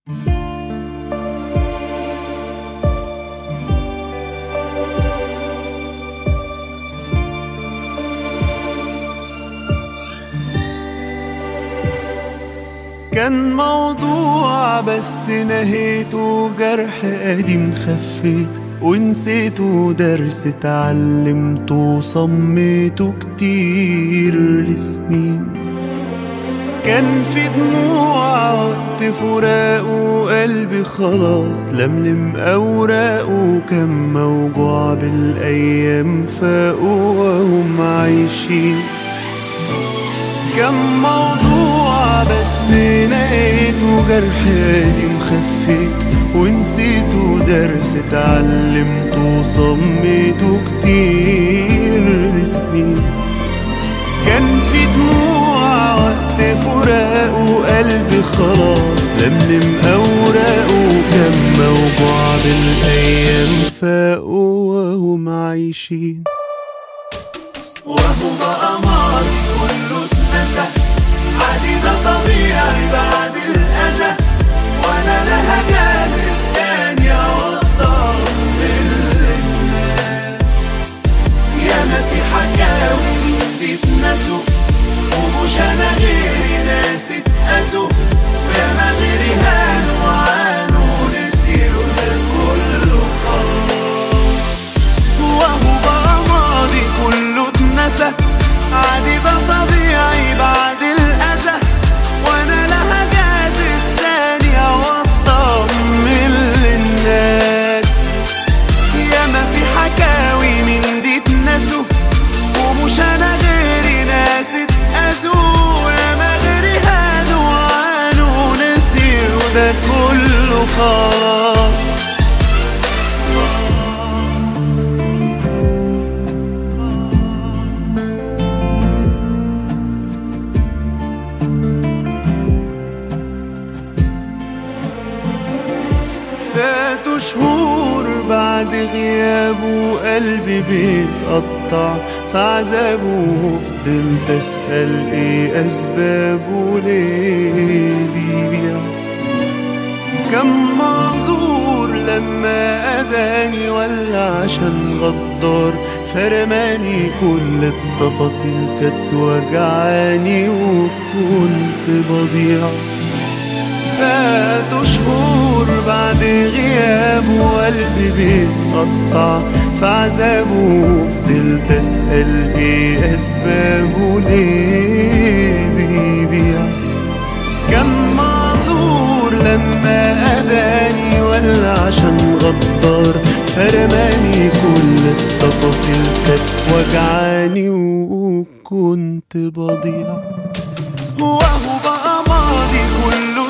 كان موضوع بس نهيته جرح قديم خفيت ونسيته درس اتعلمته وصميته كتير لسنين كان في دموع وقت فراقه قلبي خلاص لملم أوراقه كان موجوع بالأيام فاقوا وهم عايشين كم موضوع بس نقيته جرح قديم خفيت ونسيته درس اتعلمته وصميته كتير لسنين كان في دموع وقت فراقه قلبي خلاص لملم أوراقه كان موجوع بالأيام فاقوا وهم عايشين وهو بقى ماضي كله اتنسى عادي ده طبيعي بعد الأذى وأنا لا هجازف تاني أوضح للناس ياما في حكاوي تتنسوا ومش أنا غيري ناس اتأذوا وياما غيري هانوا وعانوا نسيروا ده كله خلاص وهو بقى ماضي كله اتنسى عادي ده طبيعي بعد الأذى وأنا لا هجازف تاني أو أطمن للناس ياما في حكاوي من دي اتنسوا ومش أنا غيري ناس اتأذوا ياما غيري هانوا وعانوا نسيوا ده كله خلاص فاتوا شهور بعد غيابه قلبي بيتقطع في عذابه فضلت اسأل ايه اسبابه ليه بيبيع كم معذور لما اذاني ولا عشان غدار فرماني كل التفاصيل كانت وجعاني وكنت بضيع فاتوا شهور بعد غيابه وقلبي بيتقطع في عذابه فضلت اسأل ايه اسبابه ليه بيبيع كان معذور لما اذاني ولا عشان غدار فرماني كل التفاصيل كانت وجعاني وكنت بضيع وهو بقى ماضي كله